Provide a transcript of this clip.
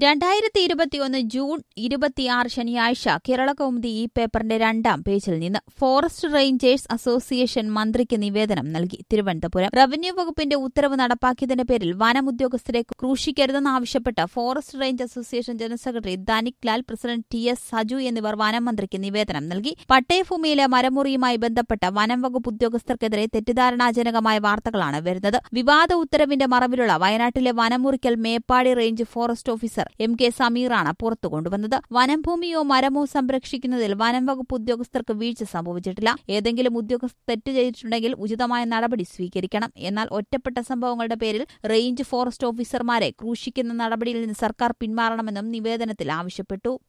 രണ്ടായിരത്തി ഇരുപത്തിയൊന്ന് ജൂൺ ഇരുപത്തിയാറ് ശനിയാഴ്ച കേരള കൗമുദി ഈ പേപ്പറിന്റെ രണ്ടാം പേജിൽ നിന്ന് ഫോറസ്റ്റ് റേഞ്ചേഴ്സ് അസോസിയേഷൻ മന്ത്രിക്ക് നിവേദനം നൽകി തിരുവനന്തപുരം റവന്യൂ വകുപ്പിന്റെ ഉത്തരവ് നടപ്പാക്കിയതിന്റെ പേരിൽ വനം ഉദ്യോഗസ്ഥരെ ക്രൂശിക്കരുതെന്നാവശ്യപ്പെട്ട് forest range association general secretary Danik Lal president T S Saju എന്നിവർ വനം മന്ത്രിക്ക് നിവേദനം നൽകി പട്ടയഭൂമിയിലെ മരമുറിയുമായി ബന്ധപ്പെട്ട വനം വകുപ്പ് ഉദ്യോഗസ്ഥർക്കെതിരെ തെറ്റിദ്ധാരണാജനകമായ വാർത്തകളാണ് വരുന്നത് വിവാദ ഉത്തരവിന്റെ മറവിലുള്ള വയനാട്ടിലെ വനമുറിക്കൽ Meppadi range forest officer M K സമീറാണ് പുറത്തു കൊണ്ടുവന്നത് വനംഭൂമിയോ മരമോ സംരക്ഷിക്കുന്നതിൽ വനം വകുപ്പ് ഉദ്യോഗസ്ഥർക്ക് വീഴ്ച സംഭവിച്ചിട്ടില്ല ഏതെങ്കിലും ഉദ്യോഗസ്ഥർ തെറ്റ് ചെയ്തിട്ടുണ്ടെങ്കിൽ ഉചിതമായ നടപടി സ്വീകരിക്കണം എന്നാൽ ഒറ്റപ്പെട്ട സംഭവങ്ങളുടെ പേരിൽ റേഞ്ച് ഫോറസ്റ്റ് ഓഫീസർമാരെ ക്രൂശിക്കുന്ന നടപടിയിൽ നിന്ന് സർക്കാർ പിന്മാറണമെന്നും നിവേദനത്തിൽ ആവശ്യപ്പെട്ടു